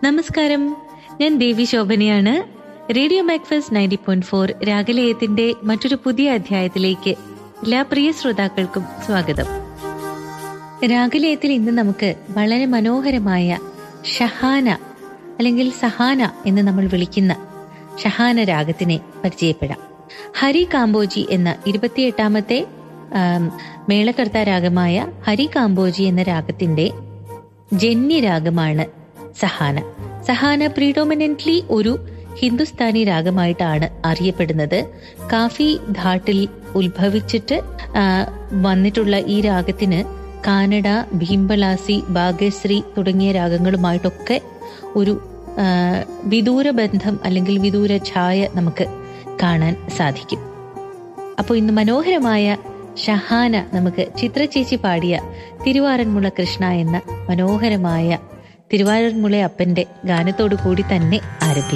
നമസ്കാരം ഞാൻ ദേവി ശോഭനയാണ് radio Macfast ninety point four രാഗലയത്തിന്റെ മറ്റൊരു പുതിയ അധ്യായത്തിലേക്ക് എല്ലാ പ്രിയ ശ്രോതാക്കൾക്കും സ്വാഗതം രാഗലയത്തിൽ ഇന്ന് നമുക്ക് വളരെ മനോഹരമായ ഷഹാന അല്ലെങ്കിൽ സഹാന എന്ന് നമ്മൾ വിളിക്കുന്ന ഷഹാന രാഗത്തിനെ പരിചയപ്പെടാം ഹരി കാമ്പോജി എന്ന ഇരുപത്തിയെട്ടാമത്തെ ആം, മേളകർത്ത രാഗമായ ഹരി കാമ്പോജി എന്ന രാഗത്തിന്റെ ജന്യ രാഗമാണ് സഹാന സഹാന പ്രീഡോമിനന്റ്ലി ഒരു ഹിന്ദുസ്ഥാനി രാഗമായിട്ടാണ് അറിയപ്പെടുന്നത് കാഫി ഘാട്ടിൽ ഉത്ഭവിച്ചിട്ട് ആ, വന്നിട്ടുള്ള ഈ രാഗത്തിന് കാനഡ ഭീംബലാസി ഭാഗ്യശ്രീ തുടങ്ങിയ രാഗങ്ങളുമായിട്ടൊക്കെ ഒരു ആ, വിദൂര ബന്ധം അല്ലെങ്കിൽ വിദൂര ഛായ നമുക്ക് കാണാൻ സാധിക്കും അപ്പോൾ ഇന്ന് മനോഹരമായ ഷഹാന നമുക്ക് ചിത്രചേച്ചി പാടിയ തിരുവാറന്മുള കൃഷ്ണ എന്ന മനോഹരമായ തിരുവാറന്മുള അപ്പന്റെ ഗാനത്തോടു കൂടി തന്നെ ആരംഭിക്കാം